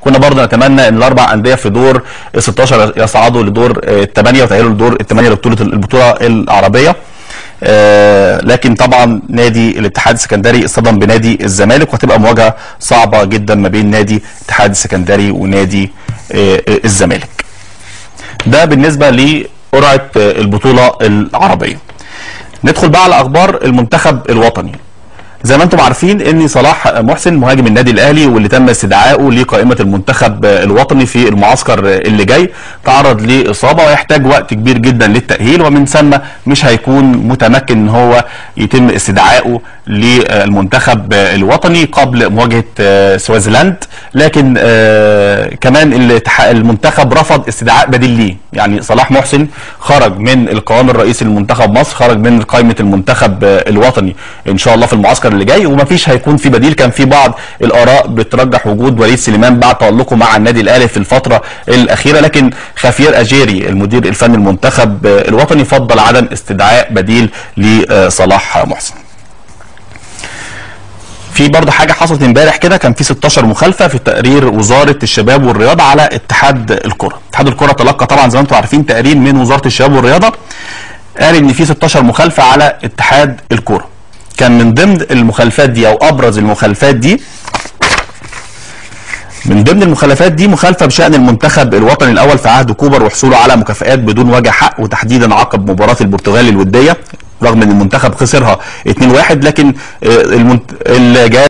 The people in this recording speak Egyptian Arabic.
كنا برضه نتمنى ان الاربع انديه في دور 16 يصعدوا لدور الثمانيه وتاهلوا لدور الثمانيه لبطوله البطوله العربيه آه، لكن طبعا نادي الاتحاد السكندري اصطدم بنادي الزمالك وهتبقى مواجهه صعبه جدا ما بين نادي الاتحاد السكندري ونادي آه، آه، الزمالك. ده بالنسبه لقرعه آه، البطوله العربيه. ندخل بقى على اخبار المنتخب الوطني. زي ما انتم عارفين ان صلاح محسن مهاجم النادي الاهلي واللي تم استدعائه لقائمه المنتخب الوطني في المعسكر اللي جاي تعرض لاصابه ويحتاج وقت كبير جدا للتاهيل ومن ثم مش هيكون متمكن ان هو يتم استدعائه للمنتخب الوطني قبل مواجهه سوازيلاند لكن آه، كمان الاتحا- المنتخب رفض استدعاء بديل ليه يعني صلاح محسن خرج من القوام الرئيسي لمنتخب مصر خرج من قائمه المنتخب آه، الوطني ان شاء الله في المعسكر اللي جاي ومفيش هيكون في بديل كان في بعض الاراء بترجح وجود وليد سليمان بعد تالقه مع النادي الاهلي في الفتره الاخيره لكن خافير اجيري المدير الفني المنتخب آه، الوطني فضل عدم استدعاء بديل لصلاح محسن في برضه حاجه حصلت امبارح كده كان في 16 مخالفه في تقرير وزاره الشباب والرياضه على اتحاد الكره اتحاد الكره تلقى طبعا زي ما انتم عارفين تقرير من وزاره الشباب والرياضه قال ان في 16 مخالفه على اتحاد الكره كان من ضمن المخالفات دي او ابرز المخالفات دي من ضمن المخالفات دي مخالفه بشان المنتخب الوطني الاول في عهد كوبر وحصوله على مكافآت بدون وجه حق وتحديدا عقب مباراه البرتغال الوديه رغم ان المنتخب خسرها 2-1 لكن آه، المنت... الجهاز